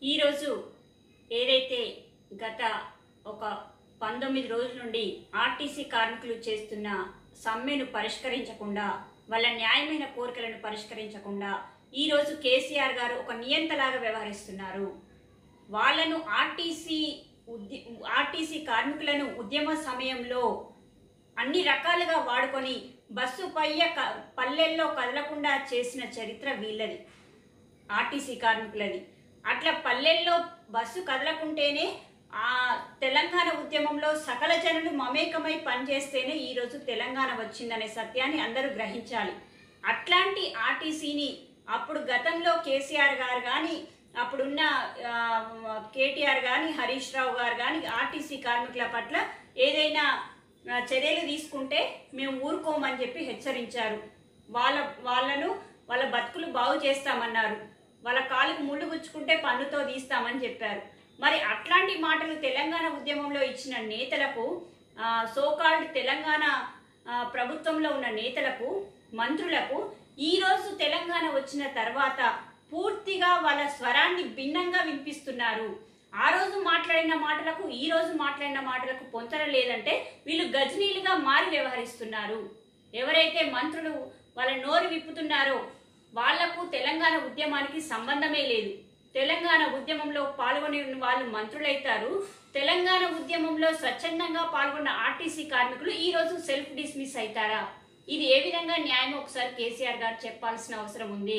ఈరోజు ఏదైతే గత ఒక పంతొమ్మిది రోజుల నుండి ఆర్టీసీ కార్మికులు చేస్తున్న సమ్మెను పరిష్కరించకుండా వాళ్ళ న్యాయమైన కోరికలను పరిష్కరించకుండా ఈరోజు కేసీఆర్ గారు ఒక నియంతలాగా వ్యవహరిస్తున్నారు వాళ్ళను ఆర్టీసీ ఉద్య ఆర్టీసీ కార్మికులను ఉద్యమ సమయంలో అన్ని రకాలుగా వాడుకొని బస్సు పయ్య క- పల్లెల్లో కదలకుండా చేసిన చరిత్ర వీళ్ళది ఆర్టీసీ కార్మికులది అట్లా పల్లెల్లో బస్సు కదలకుంటేనే ఆ తెలంగాణ ఉద్యమంలో సకల జనులు మమేకమై పనిచేస్తేనే ఈరోజు తెలంగాణ వచ్చిందనే సత్యాన్ని అందరూ గ్రహించాలి అట్లాంటి ఆర్టీసీని అప్పుడు గతంలో కేసీఆర్ గారు కానీ అప్పుడున్న ఆ, కేటీఆర్ కానీ హరీష్ రావు గారు కానీ ఆర్టీసీ కార్మికుల పట్ల ఏదైనా ఆ, చర్యలు తీసుకుంటే మేము ఊరుకోమని చెప్పి హెచ్చరించారు వాళ్ళ వాళ్ళను వాళ్ళ బతుకులు బాగు చేస్తామన్నారు వాళ్ళ కాలుకు ముళ్ళు గుచ్చుకుంటే పన్నుతో తీస్తామని చెప్పారు మరి అట్లాంటి మాటలు తెలంగాణ ఉద్యమంలో ఇచ్చిన నేతలకు ఆ, సోకాల్డ్ తెలంగాణ ఆ, ప్రభుత్వంలో ఉన్న నేతలకు మంత్రులకు ఈరోజు తెలంగాణ వచ్చిన తర్వాత పూర్తిగా వాళ్ళ స్వరాన్ని భిన్నంగా వినిపిస్తున్నారు ఆ రోజు మాట్లాడిన మాటలకు ఈ రోజు మాట్లాడిన మాటలకు పొంతన లేదంటే వీళ్ళు గజనీలుగా మారి వ్యవహరిస్తున్నారు ఎవరైతే మంత్రులు వాళ్ళ నోరు విప్పుతున్నారో వాళ్లకు తెలంగాణ ఉద్యమానికి సంబంధమే లేదు తెలంగాణ ఉద్యమంలో పాల్గొనే వాళ్ళు మంత్రులైతారు తెలంగాణ ఉద్యమంలో స్వచ్ఛందంగా పాల్గొన్న ఆర్టీసీ కార్మికులు ఈ రోజు సెల్ఫ్ డిస్మిస్ అవుతారా ఇది ఏ విధంగా న్యాయం ఒకసారి కేసీఆర్ గారు చెప్పాల్సిన అవసరం ఉంది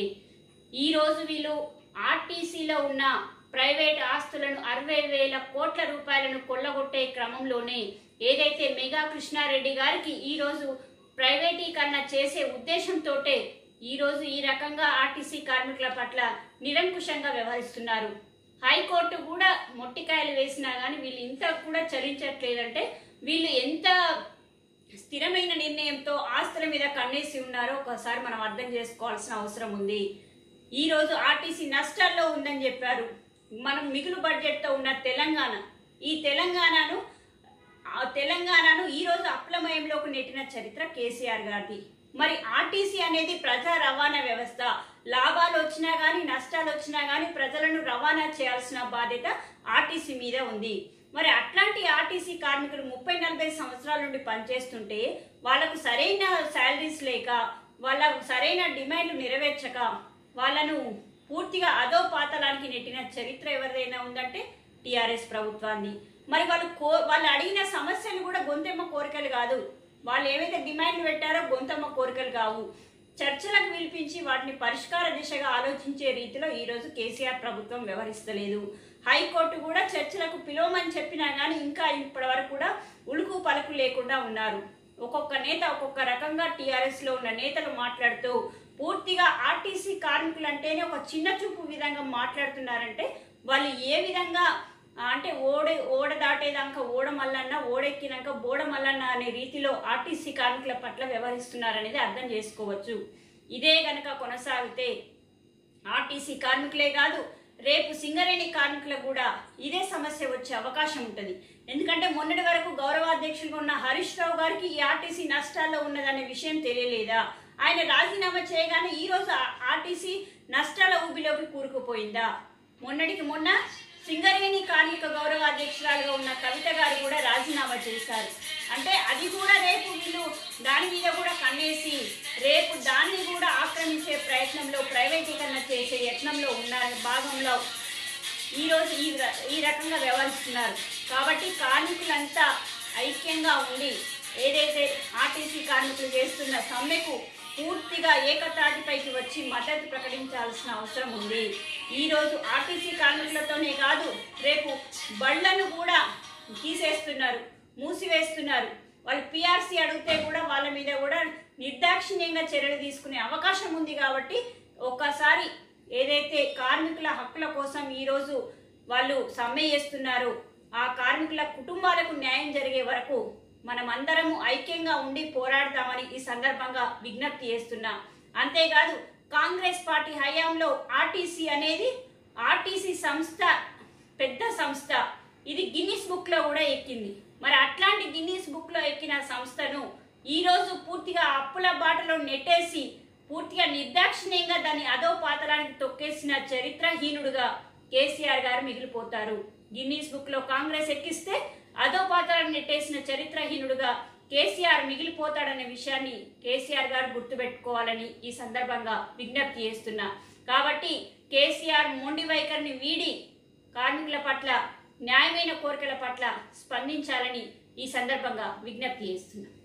ఈ రోజు వీళ్ళు ఆర్టీసీలో ఉన్న ప్రైవేట్ ఆస్తులను అరవై వేల కోట్ల రూపాయలను కొల్లగొట్టే క్రమంలోనే ఏదైతే మెగా కృష్ణారెడ్డి గారికి ఈ రోజు ప్రైవేటీకరణ చేసే ఉద్దేశంతోటే ఈ రోజు ఈ రకంగా ఆర్టీసీ కార్మికుల పట్ల నిరంకుశంగా వ్యవహరిస్తున్నారు హైకోర్టు కూడా మొట్టికాయలు వేసినా కానీ వీళ్ళు ఇంత కూడా చలించట్లేదంటే వీళ్ళు ఎంత స్థిరమైన నిర్ణయంతో ఆస్తుల మీద కన్నేసి ఉన్నారో ఒకసారి మనం అర్థం చేసుకోవాల్సిన అవసరం ఉంది ఈ రోజు ఆర్టీసీ నష్టాల్లో ఉందని చెప్పారు మనం మిగులు బడ్జెట్తో ఉన్న తెలంగాణ ఈ తెలంగాణను ఆ తెలంగాణను ఈ రోజు అప్లమయంలోకి నెట్టిన చరిత్ర కేసీఆర్ గారిది మరి ఆర్టీసీ అనేది ప్రజా రవాణా వ్యవస్థ లాభాలు వచ్చినా గానీ నష్టాలు వచ్చినా గానీ ప్రజలను రవాణా చేయాల్సిన బాధ్యత ఆర్టీసీ మీద ఉంది మరి అట్లాంటి ఆర్టీసీ కార్మికులు ముప్పై నలభై సంవత్సరాల నుండి పనిచేస్తుంటే వాళ్ళకు సరైన శాలరీస్ లేక వాళ్ళ సరైన డిమాండ్లు నెరవేర్చక వాళ్ళను పూర్తిగా అదో పాతలానికి నెట్టిన చరిత్ర ఎవరిదైనా ఉందంటే టిఆర్ఎస్ ప్రభుత్వాన్ని మరి వాళ్ళు కో వాళ్ళు అడిగిన సమస్యలు కూడా గొంతెమ్మ కోరికలు కాదు వాళ్ళు ఏవైతే డిమాండ్లు పెట్టారో గొంతమ్మ కోరికలు కావు చర్చలకు పిలిపించి వాటిని పరిష్కార దిశగా ఆలోచించే రీతిలో ఈ రోజు కేసీఆర్ ప్రభుత్వం వ్యవహరిస్తలేదు హైకోర్టు కూడా చర్చలకు పిలవమని చెప్పినా కానీ ఇంకా ఇప్పటి వరకు కూడా ఉలుకు పలుకు లేకుండా ఉన్నారు ఒక్కొక్క నేత ఒక్కొక్క రకంగా టీఆర్ఎస్ లో ఉన్న నేతలు మాట్లాడుతూ పూర్తిగా ఆర్టీసీ కార్మికులు అంటేనే ఒక చిన్న చూపు విధంగా మాట్లాడుతున్నారంటే వాళ్ళు ఏ విధంగా ఆ, అంటే ఓడ ఓడ దాటేదాకా ఓడ మల్లన్న ఓడెక్కినాక బోడ మల్లన్న అనే రీతిలో ఆర్టీసీ కార్మికుల పట్ల వ్యవహరిస్తున్నారనేది అర్థం చేసుకోవచ్చు ఇదే గనక కొనసాగితే ఆర్టీసీ కార్మికులే కాదు రేపు సింగరేణి కార్మికులకు కూడా ఇదే సమస్య వచ్చే అవకాశం ఉంటుంది ఎందుకంటే మొన్నటి వరకు గౌరవాధ్యక్షులుగా ఉన్న హరీష్ రావు గారికి ఈ ఆర్టీసీ నష్టాల్లో ఉన్నదనే విషయం తెలియలేదా ఆయన రాజీనామా చేయగానే ఈ రోజు ఆ- ఆర్టీసీ నష్టాల ఊబిలోకి కూరుకుపోయిందా మొన్నటికి మొన్న సింగరేణి కార్మిక గౌరవ అధ్యక్షురాలుగా ఉన్న కవిత గారు కూడా రాజీనామా చేశారు అంటే అది కూడా రేపు వీళ్ళు దాని మీద కూడా కన్నేసి రేపు దాన్ని కూడా ఆక్రమించే ప్రయత్నంలో ప్రైవేటీకరణ చేసే యత్నంలో ఉన్న భాగంలో ఈ రోజు ఈ ర- ఈ రకంగా వ్యవహరిస్తున్నారు కాబట్టి కార్మికులంతా ఐక్యంగా ఉండి ఏదైతే ఆర్టీసీ కార్మికులు చేస్తున్న సమ్మెకు పూర్తిగా ఏకతాటిపైకి వచ్చి మద్దతు ప్రకటించాల్సిన అవసరం ఉంది ఈ రోజు ఆర్టీసీ కార్మికులతోనే కాదు రేపు బళ్లను కూడా తీసేస్తున్నారు మూసివేస్తున్నారు వాళ్ళు పిఆర్సీ అడిగితే కూడా వాళ్ళ మీద కూడా నిర్దాక్షిణ్యంగా చర్యలు తీసుకునే అవకాశం ఉంది కాబట్టి ఒక్కసారి ఏదైతే కార్మికుల హక్కుల కోసం ఈరోజు వాళ్ళు సమ్మె చేస్తున్నారో ఆ కార్మికుల కుటుంబాలకు న్యాయం జరిగే వరకు మనం అందరము ఐక్యంగా ఉండి పోరాడతామని ఈ సందర్భంగా విజ్ఞప్తి చేస్తున్నా అంతేకాదు కాంగ్రెస్ పార్టీ హయాంలో ఆర్టీసీ అనేది ఆర్టీసీ సంస్థ పెద్ద సంస్థ ఇది గిన్నిస్ బుక్ లో కూడా ఎక్కింది మరి అట్లాంటి గిన్నిస్ బుక్ లో ఎక్కిన సంస్థను ఈ రోజు పూర్తిగా అప్పుల బాటలో నెట్టేసి పూర్తిగా నిర్దాక్షిణ్యంగా దాన్ని అదో పాతలానికి తొక్కేసిన చరిత్రహీనుడుగా కేసీఆర్ గారు మిగిలిపోతారు గిన్నీస్ బుక్ లో కాంగ్రెస్ ఎక్కిస్తే అదో పాత్రను నెట్టేసిన చరిత్రహీనుడుగా కేసీఆర్ మిగిలిపోతాడనే విషయాన్ని కేసీఆర్ గారు గుర్తుపెట్టుకోవాలని ఈ సందర్భంగా విజ్ఞప్తి చేస్తున్నా కాబట్టి కేసీఆర్ మొండి వైఖరిని వీడి కార్మికుల పట్ల న్యాయమైన కోరికల పట్ల స్పందించాలని ఈ సందర్భంగా విజ్ఞప్తి చేస్తున్నా